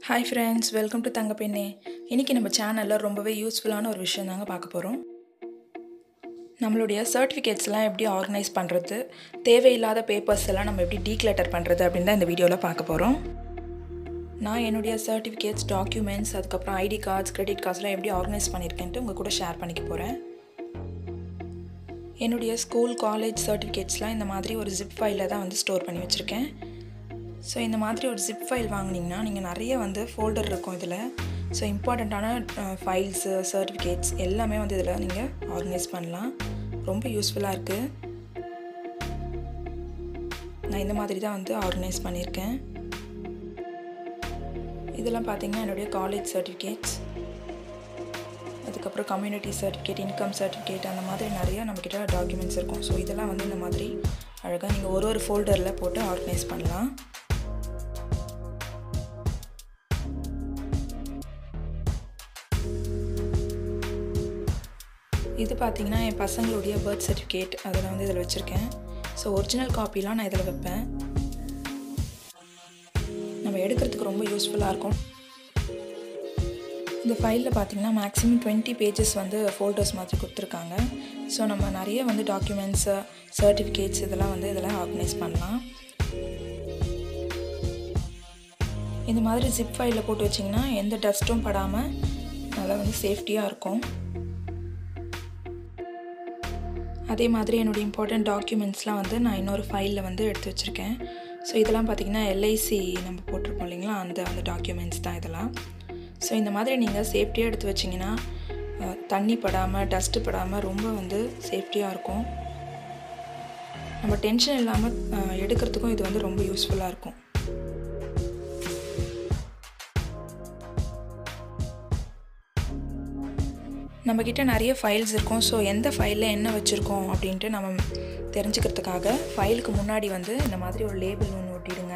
hi friends welcome to Thangapenne இன்றைக்கி நம்ம சேனலில் ரொம்பவே யூஸ்ஃபுல்லான ஒரு விஷயம் தாங்க பார்க்க போகிறோம் நம்மளுடைய சர்டிஃபிகேட்ஸ்லாம் எப்படி ஆர்கனைஸ் பண்ணுறது தேவையில்லாத பேப்பர்ஸ் எல்லாம் நம்ம எப்படி டீக்ளட்டர் பண்ணுறது அப்படின்னு தான் இந்த வீடியோவில் பார்க்க போகிறோம் நான் என்னுடைய சர்டிஃபிகேட்ஸ் டாக்குமெண்ட்ஸ் அதுக்கப்புறம் ஐடி கார்ட்ஸ் கிரெடிட் கார்ட்ஸ்லாம் எப்படி ஆர்கனைஸ் பண்ணியிருக்கேன்ட்டு உங்கள் கூட ஷேர் பண்ணிக்க போகிறேன் என்னுடைய ஸ்கூல் காலேஜ் சர்டிஃபிகேட்ஸ்லாம் இந்த மாதிரி ஒரு ஜிப் ஃபைலில் தான் வந்து ஸ்டோர் பண்ணி வச்சுருக்கேன் ஸோ இந்த மாதிரி ஒரு ஜிப் ஃபைல் வாங்கினீங்கன்னா நீங்கள் நிறைய வந்து ஃபோல்டர் இருக்கும் இதில் ஸோ இம்பார்ட்டண்ட்டான ஃபைல்ஸு சர்டிஃபிகேட்ஸ் எல்லாமே வந்து இதில் நீங்கள் ஆர்கனைஸ் பண்ணலாம் ரொம்ப யூஸ்ஃபுல்லாக இருக்குது நான் இந்த மாதிரி தான் வந்து ஆர்கனைஸ் பண்ணியிருக்கேன் இதெல்லாம் பார்த்தீங்கன்னா என்னுடைய காலேஜ் சர்டிஃபிகேட்ஸ் அதுக்கப்புறம் கம்யூனிட்டி சர்டிஃபிகேட் இன்கம் சர்டிஃபிகேட் அந்த மாதிரி நிறைய நம்மக்கிட்ட டாக்குமெண்ட்ஸ் இருக்கும் ஸோ இதெல்லாம் வந்து இந்த மாதிரி அழகாக நீங்கள் ஒரு ஒரு ஃபோல்டரில் போட்டு ஆர்கனைஸ் பண்ணலாம் இது பார்த்தீங்கன்னா என் பசங்களுடைய பர்த் சர்டிஃபிகேட் அதில் வந்து இதில் வச்சுருக்கேன் ஸோ ஒரிஜினல் காப்பிலாம் நான் இதில் வைப்பேன் நம்ம எடுக்கிறதுக்கு ரொம்ப யூஸ்ஃபுல்லாக இருக்கும் இந்த ஃபைலில் பார்த்தீங்கன்னா மேக்ஸிமம் டுவெண்ட்டி பேஜஸ் வந்து ஃபோல்டர்ஸ் மாதிரி கொடுத்துருக்காங்க ஸோ நம்ம நிறைய வந்து டாக்குமெண்ட்ஸு சர்டிஃபிகேட்ஸ் இதெல்லாம் வந்து இதில் ஆர்கனைஸ் பண்ணலாம் இந்த மாதிரி ஜிப் ஃபைலில் போட்டு வச்சிங்கன்னா எந்த டஸ்ட்டும் படாமல் நல்லா வந்து சேஃப்டியாக இருக்கும் அதே மாதிரி என்னுடைய இம்பார்ட்டண்ட் டாக்குமெண்ட்ஸ்லாம் வந்து நான் இன்னொரு ஃபைலில் வந்து எடுத்து வச்சுருக்கேன் ஸோ இதெல்லாம் பார்த்திங்கன்னா எல்ஐசி நம்ம போட்டிருப்போம் இல்லைங்களா அந்த அந்த டாக்குமெண்ட்ஸ் தான் இதெல்லாம் ஸோ இந்த மாதிரி நீங்கள் சேஃப்டியாக எடுத்து வச்சிங்கன்னா தண்ணி படாமல் டஸ்ட்டு படாமல் ரொம்ப வந்து சேஃப்டியாக இருக்கும் நம்ம டென்ஷன் இல்லாமல் எடுக்கிறதுக்கும் இது வந்து ரொம்ப யூஸ்ஃபுல்லாக இருக்கும் நம்மக்கிட்ட நிறைய ஃபைல்ஸ் இருக்கும் ஸோ எந்த ஃபைலில் என்ன வச்சுருக்கோம் அப்படின்ட்டு நம்ம தெரிஞ்சுக்கிறதுக்காக ஃபைலுக்கு முன்னாடி வந்து இந்த மாதிரி ஒரு லேபிள் ஒன்று ஒட்டிடுங்க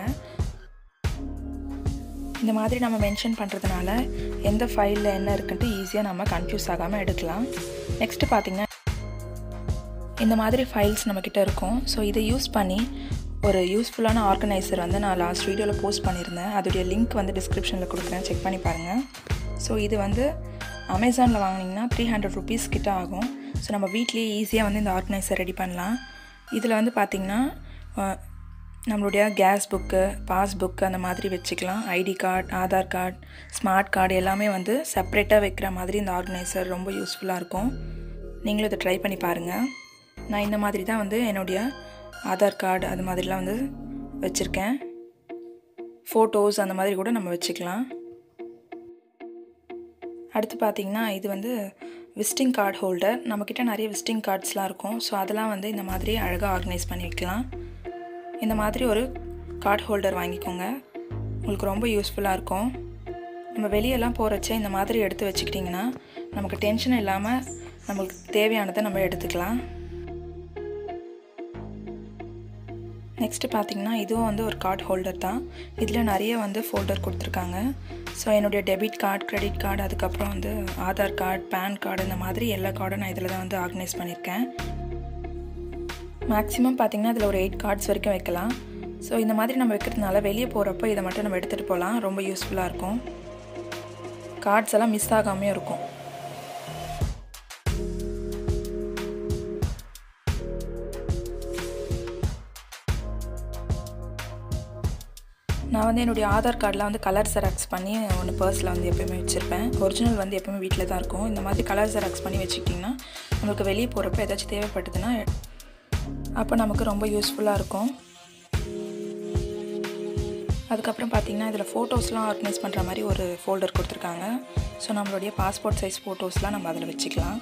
இந்த மாதிரி நம்ம மென்ஷன் பண்ணுறதுனால எந்த ஃபைலில் என்ன இருக்குன்ட்டு ஈஸியாக நம்ம கன்ஃபியூஸ் ஆகாமல் எடுக்கலாம் நெக்ஸ்ட்டு பார்த்திங்கன்னா இந்த மாதிரி ஃபைல்ஸ் நம்மக்கிட்ட இருக்கும் ஸோ இதை யூஸ் பண்ணி ஒரு யூஸ்ஃபுல்லான ஆர்கனைசர் வந்து நான் லாஸ்ட் வீடியோவில் போஸ்ட் பண்ணியிருந்தேன் அதோடைய லிங்க் வந்து டிஸ்கிரிப்ஷனில் கொடுக்குறேன் செக் பண்ணி பாருங்கள் ஸோ இது வந்து அமேசானில் வாங்கினீங்கன்னா த்ரீ ஹண்ட்ரட் ருபீஸ் கிட்ட ஆகும் ஸோ நம்ம வீட்லேயே ஈஸியாக வந்து இந்த ஆர்கனைசர் ரெடி பண்ணலாம் இதில் வந்து பார்த்திங்கன்னா நம்மளுடைய கேஸ் புக்கு பாஸ் புக்கு அந்த மாதிரி வச்சுக்கலாம் ID card Aadhaar card smart card எல்லாமே வந்து செப்ரேட்டாக வைக்கிற மாதிரி இந்த ஆர்கனைசர் ரொம்ப யூஸ்ஃபுல்லாக இருக்கும் நீங்களும் இதை ட்ரை பண்ணி பாருங்கள் நான் இந்த மாதிரி தான் வந்து என்னுடைய ஆதார் கார்டு அது மாதிரிலாம் வந்து வச்சுருக்கேன் ஃபோட்டோஸ் அந்த மாதிரி கூட நம்ம வச்சுக்கலாம் அடுத்து பார்த்திங்கன்னா இது வந்து விசிட்டிங் கார்டு ஹோல்டர் நம்மக்கிட்ட நிறைய விசிட்டிங் கார்ட்ஸ்லாம் இருக்கும் ஸோ அதெல்லாம் வந்து இந்த மாதிரி அழகாக ஆர்கனைஸ் பண்ணி வைக்கலாம் இந்த மாதிரி ஒரு கார்டு ஹோல்டர் வாங்கிக்கோங்க உங்களுக்கு ரொம்ப யூஸ்ஃபுல்லாக இருக்கும் நம்ம வெளியெல்லாம் போகிறச்ச இந்த மாதிரி எடுத்து வச்சுக்கிட்டிங்கன்னா நமக்கு டென்ஷன் இல்லாமல் நம்மளுக்கு தேவையானதை நம்ம எடுத்துக்கலாம் நெக்ஸ்ட்டு பார்த்திங்கன்னா இதுவும் வந்து ஒரு கார்டு ஹோல்டர் தான் இதில் நிறைய வந்து ஃபோல்டர் கொடுத்துருக்காங்க ஸோ என்னுடைய டெபிட் கார்டு கிரெடிட் கார்டு அதுக்கப்புறம் வந்து ஆதார் கார்டு பேன் கார்டு இந்த மாதிரி எல்லா கார்டும் நான் இதில் தான் வந்து ஆர்கனைஸ் பண்ணியிருக்கேன் மேக்ஸிமம் பார்த்திங்கன்னா இதில் ஒரு எயிட் கார்ட்ஸ் வரைக்கும் வைக்கலாம் ஸோ இந்த மாதிரி நம்ம வைக்கிறதுனால வெளியே போகிறப்போ இதை மட்டும் நம்ம எடுத்துகிட்டு போகலாம் ரொம்ப யூஸ்ஃபுல்லாக இருக்கும் கார்ட்ஸ் எல்லாம் மிஸ் ஆகாமையும் இருக்கும் நான் வந்து என்னுடைய ஆதார் கார்டில் வந்து கலர் ஜெராக்ஸ் பண்ணி ஒன்று பர்ஸில் வந்து எப்போயுமே வச்சுருப்பேன் ஒரிஜினல் வந்து எப்போயுமே வீட்டில் தான் இருக்கும் இந்த மாதிரி கலர் ஜெராக்ஸ் பண்ணி வச்சுக்கிட்டிங்கன்னா நம்மளுக்கு வெளியே போகிறப்ப ஏதாச்சும் தேவைப்பட்டதுன்னா அப்போ நமக்கு ரொம்ப யூஸ்ஃபுல்லாக இருக்கும் அதுக்கப்புறம் பார்த்திங்கன்னா இதில் ஃபோட்டோஸ்லாம் ஆர்கனைஸ் பண்ணுற மாதிரி ஒரு ஃபோல்டர் கொடுத்துருக்காங்க ஸோ நம்மளுடைய பாஸ்போர்ட் சைஸ் ஃபோட்டோஸ்லாம் நம்ம அதில் வச்சுக்கலாம்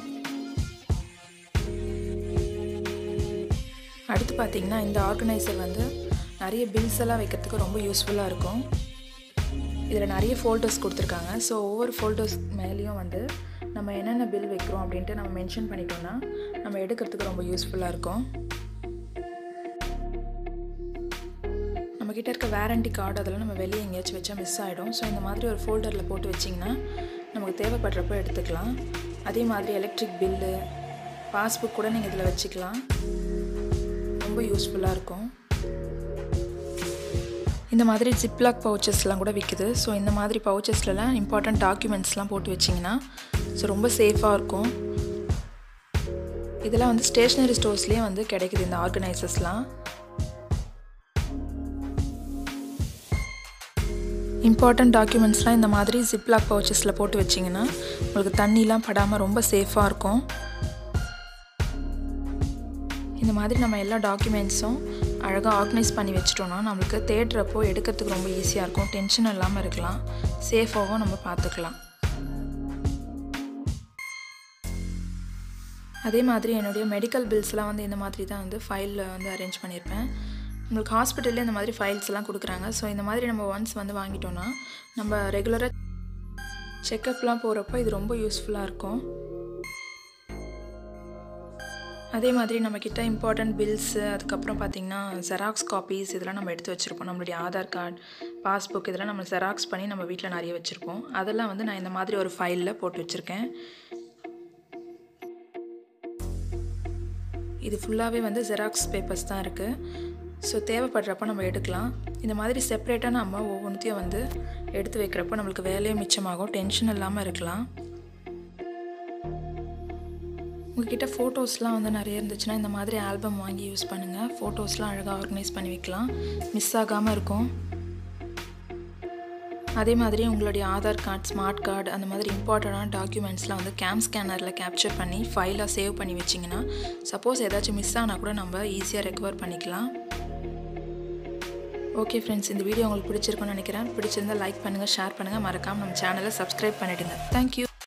அடுத்து பார்த்திங்கன்னா இந்த ஆர்கனைசர் வந்து நிறைய பில்ஸ் எல்லாம் வைக்கிறதுக்கு ரொம்ப யூஸ்ஃபுல்லாக இருக்கும் இதில் நிறைய ஃபோல்டர்ஸ் கொடுத்துருக்காங்க ஸோ ஒவ்வொரு ஃபோல்டர்ஸ் மேலேயும் வந்து நம்ம என்னென்ன பில் வைக்கிறோம் அப்படின்ட்டு நம்ம மென்ஷன் பண்ணிட்டோம்னா நம்ம எடுக்கிறதுக்கு ரொம்ப யூஸ்ஃபுல்லாக இருக்கும் நம்மக்கிட்ட இருக்க வேரண்டி கார்டு அதெல்லாம் நம்ம வெளியே எங்கேயாச்சும் வச்சா மிஸ் ஆகிடும் ஸோ இந்த மாதிரி ஒரு ஃபோல்டரில் போட்டு வச்சிங்கன்னா நமக்கு தேவைப்படுறப்போ எடுத்துக்கலாம் அதே மாதிரி எலக்ட்ரிக் பில்லு பாஸ்புக் கூட நீங்கள் இதில் வச்சுக்கலாம் ரொம்ப யூஸ்ஃபுல்லாக இருக்கும் இந்த மாதிரி ஜிப்லாக் பவுச்சஸ்லாம் கூட விற்குது ஸோ இந்த மாதிரி பவுச்சஸ்லலாம் இம்பார்ட்டண்ட் டாக்குமெண்ட்ஸ்லாம் போட்டு வச்சிங்கன்னா ஸோ ரொம்ப சேஃபாக இருக்கும் இதெல்லாம் வந்து ஸ்டேஷ்னரி ஸ்டோர்ஸ்லேயே வந்து கிடைக்குது இந்த ஆர்கனைசர்ஸ்லாம் இம்பார்ட்டண்ட் டாக்குமெண்ட்ஸ்லாம் இந்த மாதிரி ஜிப்லாக் பவுச்சஸில் போட்டு வச்சிங்கன்னா உங்களுக்கு தண்ணிலாம் படாமல் ரொம்ப சேஃபாக இருக்கும் இந்த மாதிரி நம்ம எல்லா டாக்குமெண்ட்ஸும் அழகாக ஆர்கனைஸ் பண்ணி வச்சிட்டோன்னா நம்மளுக்கு தேடுறப்போ எடுக்கிறதுக்கு ரொம்ப ஈஸியாக இருக்கும் டென்ஷன் இல்லாமல் இருக்கலாம் சேஃபாகவும் நம்ம பார்த்துக்கலாம் அதே மாதிரி என்னுடைய மெடிக்கல் பில்ஸ்லாம் வந்து இந்த மாதிரி தான் வந்து ஃபைலில் வந்து அரேஞ்ச் பண்ணியிருப்பேன் உங்களுக்கு ஹாஸ்பிட்டல்லே இந்த மாதிரி ஃபைல்ஸ்லாம் கொடுக்குறாங்க ஸோ இந்த மாதிரி நம்ம ஒன்ஸ் வந்து வாங்கிட்டோன்னா நம்ம ரெகுலராக செக்கப்லாம் போகிறப்போ இது ரொம்ப யூஸ்ஃபுல்லாக இருக்கும் அதே மாதிரி நம்மக்கிட்ட இம்பார்ட்டண்ட் பில்ஸு அதுக்கப்புறம் பார்த்திங்கன்னா ஜெராக்ஸ் காப்பீஸ் இதெல்லாம் நம்ம எடுத்து வச்சுருப்போம் நம்மளுடைய ஆதார் கார்டு பாஸ்புக் இதெல்லாம் நம்ம ஜெராக்ஸ் பண்ணி நம்ம வீட்டில் நிறைய வச்சுருப்போம் அதெல்லாம் வந்து நான் இந்த மாதிரி ஒரு ஃபைலில் போட்டு வச்சுருக்கேன் இது ஃபுல்லாகவே வந்து ஜெராக்ஸ் பேப்பர்ஸ் தான் இருக்குது ஸோ தேவைப்படுறப்ப நம்ம எடுக்கலாம் இந்த மாதிரி செப்பரேட்டாக நம்ம ஒவ்வொன்றுத்தையும் வந்து எடுத்து வைக்கிறப்போ நம்மளுக்கு வேலையும் மிச்சமாகும் டென்ஷன் இல்லாமல் இருக்கலாம் உங்ககிட்ட ஃபோட்டோஸ்லாம் வந்து நிறைய இருந்துச்சுன்னா இந்த மாதிரி ஆல்பம் வாங்கி யூஸ் பண்ணுங்கள் ஃபோட்டோஸ்லாம் அழகாக ஆர்கனைஸ் பண்ணி வைக்கலாம் மிஸ் ஆகாமல் இருக்கும் அதே மாதிரி உங்களுடைய ஆதார் கார்டு ஸ்மார்ட் கார்டு அந்த மாதிரி இம்பார்ட்டண்டான டாக்குமெண்ட்ஸ்லாம் வந்து கேம் ஸ்கேனரில் கேப்சர் பண்ணி ஃபைலாக சேவ் பண்ணி வச்சிங்கன்னா சப்போஸ் ஏதாச்சும் மிஸ் ஆனால் கூட நம்ம ஈஸியாக ரெக்கவர் பண்ணிக்கலாம் ஓகே ஃப்ரெண்ட்ஸ் இந்த வீடியோ உங்களுக்கு பிடிச்சிருக்குன்னு நினைக்கிறேன் பிடிச்சிருந்தால் லைக் பண்ணுங்கள் ஷேர் பண்ணுங்கள் மறக்காமல் நம்ம சேனலை சப்ஸ்கிரைப் பண்ணிவிடுங்க தேங்க்யூ